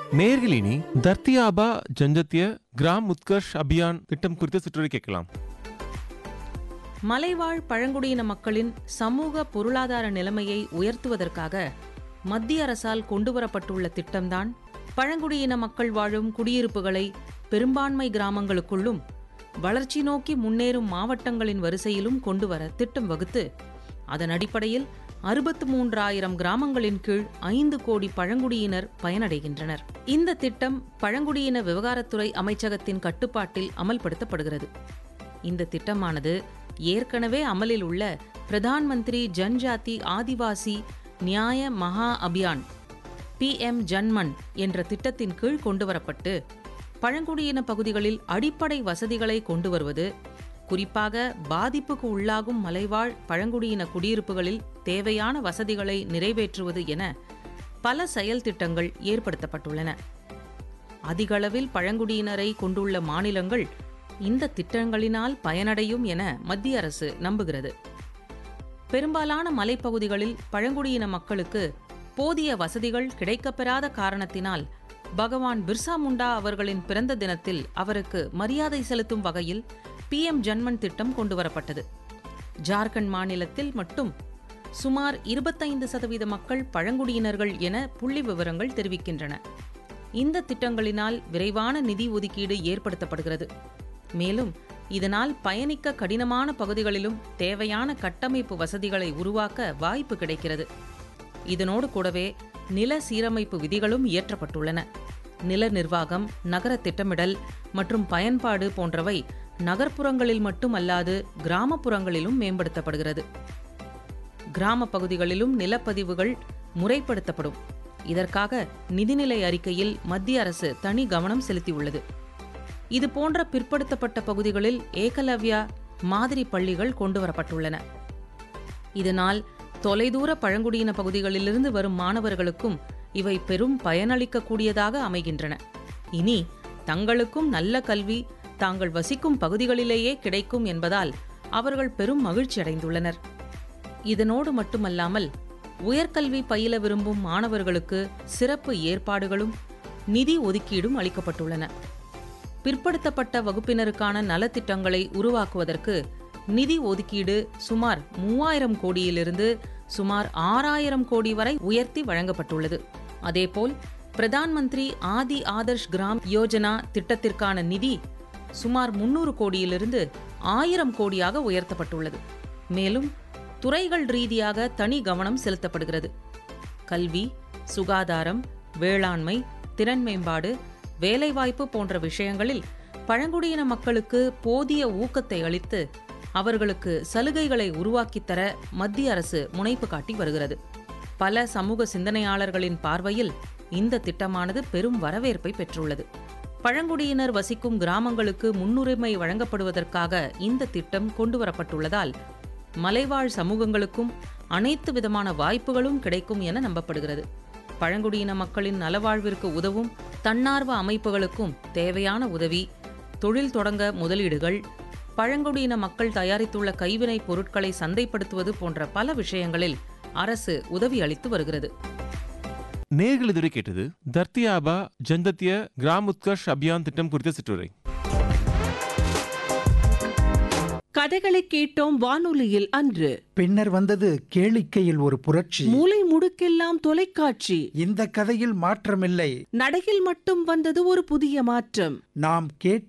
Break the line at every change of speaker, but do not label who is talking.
நேர்களினி தர்த்தியாபா ஜஞ்சத்திய கிராம் உத்கர்ஷ் அபியான் திட்டம் குறித்த சிற்றுரை கேட்கலாம்
மலைவாழ் பழங்குடியின மக்களின் சமூக பொருளாதார நிலைமையை உயர்த்துவதற்காக மத்திய அரசால் கொண்டுவரப்பட்டுள்ள திட்டம்தான் பழங்குடியின மக்கள் வாழும் குடியிருப்புகளை பெரும்பான்மை கிராமங்களுக்குள்ளும் வளர்ச்சி நோக்கி முன்னேறும் மாவட்டங்களின் வரிசையிலும் கொண்டுவர திட்டம் வகுத்து அதன் அடிப்படையில் அறுபத்து மூன்றாயிரம் கிராமங்களின் கீழ் ஐந்து கோடி பழங்குடியினர் பயனடைகின்றனர் இந்த திட்டம் பழங்குடியின விவகாரத்துறை அமைச்சகத்தின் கட்டுப்பாட்டில் அமல்படுத்தப்படுகிறது இந்த திட்டமானது ஏற்கனவே அமலில் உள்ள பிரதான் மந்திரி ஜன்ஜாதி ஆதிவாசி நியாய மகா அபியான் பிஎம் ஜன்மன் என்ற திட்டத்தின் கீழ் கொண்டுவரப்பட்டு பழங்குடியின பகுதிகளில் அடிப்படை வசதிகளை கொண்டு வருவது குறிப்பாக பாதிப்புக்கு உள்ளாகும் மலைவாழ் பழங்குடியின குடியிருப்புகளில் தேவையான வசதிகளை நிறைவேற்றுவது என பல செயல் திட்டங்கள் ஏற்படுத்தப்பட்டுள்ளன அதிகளவில் பழங்குடியினரை கொண்டுள்ள மாநிலங்கள் இந்த திட்டங்களினால் பயனடையும் என மத்திய அரசு நம்புகிறது பெரும்பாலான மலைப்பகுதிகளில் பழங்குடியின மக்களுக்கு போதிய வசதிகள் கிடைக்கப்பெறாத காரணத்தினால் பகவான் பிர்சா முண்டா அவர்களின் பிறந்த தினத்தில் அவருக்கு மரியாதை செலுத்தும் வகையில் பிஎம் ஜன்மன் திட்டம் கொண்டுவரப்பட்டது ஜார்க்கண்ட் மாநிலத்தில் மட்டும் சுமார் இருபத்தைந்து சதவீத மக்கள் பழங்குடியினர்கள் என புள்ளி விவரங்கள் தெரிவிக்கின்றன இந்த திட்டங்களினால் விரைவான நிதி ஒதுக்கீடு ஏற்படுத்தப்படுகிறது மேலும் இதனால் பயணிக்க கடினமான பகுதிகளிலும் தேவையான கட்டமைப்பு வசதிகளை உருவாக்க வாய்ப்பு கிடைக்கிறது இதனோடு கூடவே நில சீரமைப்பு விதிகளும் இயற்றப்பட்டுள்ளன நில நிர்வாகம் நகர திட்டமிடல் மற்றும் பயன்பாடு போன்றவை நகர்ப்புறங்களில் மட்டுமல்லாது கிராமப்புறங்களிலும் மேம்படுத்தப்படுகிறது கிராம பகுதிகளிலும் நிலப்பதிவுகள் முறைப்படுத்தப்படும் இதற்காக நிதிநிலை அறிக்கையில் மத்திய அரசு தனி கவனம் செலுத்தியுள்ளது இது போன்ற பிற்படுத்தப்பட்ட பகுதிகளில் ஏகலவ்யா மாதிரி பள்ளிகள் கொண்டுவரப்பட்டுள்ளன இதனால் தொலைதூர பழங்குடியின பகுதிகளிலிருந்து வரும் மாணவர்களுக்கும் இவை பெரும் பயனளிக்கக்கூடியதாக அமைகின்றன இனி தங்களுக்கும் நல்ல கல்வி தாங்கள் வசிக்கும் பகுதிகளிலேயே கிடைக்கும் என்பதால் அவர்கள் பெரும் மகிழ்ச்சி அடைந்துள்ளனர் இதனோடு மட்டுமல்லாமல் உயர்கல்வி பயில விரும்பும் மாணவர்களுக்கு சிறப்பு ஏற்பாடுகளும் நிதி ஒதுக்கீடும் அளிக்கப்பட்டுள்ளன பிற்படுத்தப்பட்ட வகுப்பினருக்கான நலத்திட்டங்களை உருவாக்குவதற்கு நிதி ஒதுக்கீடு சுமார் மூவாயிரம் கோடியிலிருந்து சுமார் ஆறாயிரம் கோடி வரை உயர்த்தி வழங்கப்பட்டுள்ளது அதேபோல் பிரதான் மந்திரி ஆதி ஆதர்ஷ் கிராம் யோஜனா திட்டத்திற்கான நிதி சுமார் முன்னூறு கோடியிலிருந்து ஆயிரம் கோடியாக உயர்த்தப்பட்டுள்ளது மேலும் துறைகள் ரீதியாக தனி கவனம் செலுத்தப்படுகிறது கல்வி சுகாதாரம் வேளாண்மை திறன் மேம்பாடு வேலைவாய்ப்பு போன்ற விஷயங்களில் பழங்குடியின மக்களுக்கு போதிய ஊக்கத்தை அளித்து அவர்களுக்கு சலுகைகளை உருவாக்கித் தர மத்திய அரசு முனைப்பு காட்டி வருகிறது பல சமூக சிந்தனையாளர்களின் பார்வையில் இந்த திட்டமானது பெரும் வரவேற்பை பெற்றுள்ளது பழங்குடியினர் வசிக்கும் கிராமங்களுக்கு முன்னுரிமை வழங்கப்படுவதற்காக இந்த திட்டம் கொண்டுவரப்பட்டுள்ளதால் மலைவாழ் சமூகங்களுக்கும் அனைத்து விதமான வாய்ப்புகளும் கிடைக்கும் என நம்பப்படுகிறது பழங்குடியின மக்களின் நலவாழ்விற்கு உதவும் தன்னார்வ அமைப்புகளுக்கும் தேவையான உதவி தொழில் தொடங்க முதலீடுகள் பழங்குடியின மக்கள் தயாரித்துள்ள கைவினைப் பொருட்களை சந்தைப்படுத்துவது போன்ற பல விஷயங்களில் அரசு உதவி அளித்து வருகிறது
நேர்கள் இதுவரை கேட்டது தர்த்தியாபா ஜந்தத்திய கிராம் உத்கர்ஷ் அபியான் திட்டம் குறித்த சிற்றுரை
கதைகளை கேட்டோம் வானொலியில் அன்று
பின்னர் வந்தது கேளிக்கையில் ஒரு புரட்சி
மூலை முடுக்கெல்லாம் தொலைக்காட்சி
இந்த கதையில் மாற்றமில்லை
நடையில் மட்டும் வந்தது ஒரு புதிய மாற்றம்
நாம் கேட்ட